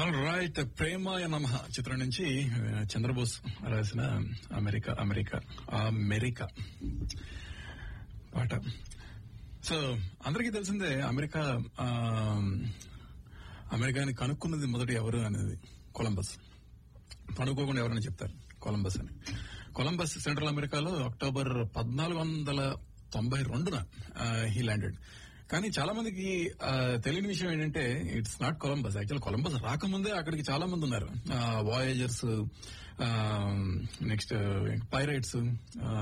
all right ప్రేమాయ నమ చిత్రం నుంచి ఆ, చంద్రబోస్ రాసిన అమెరికా అమెరికా అమెరికా పాట సో అందరికీ తెలిసిందే అమెరికా ఆ, అమెరికాని కనుక్కున్నది మొదటి ఎవరు అనేది కొలంబస్ కనుక్కోకుండా ఎవరైనా చెప్తారు కొలంబస్ అని కొలంబస్ సెంట్రల్ అమెరికాలో అక్టోబర్ పద్నాలుగు వందల తొంభై రెండున హీ ల్యాండెడ్ కానీ చాలా మందికి ఆ, తెలియని విషయం ఏంటంటే it's not Columbus actual Columbus రాకముందే అక్కడికి చాలా మంది ఉన్నారు వాయేజర్స్ నెక్స్ట్ పైరైట్స్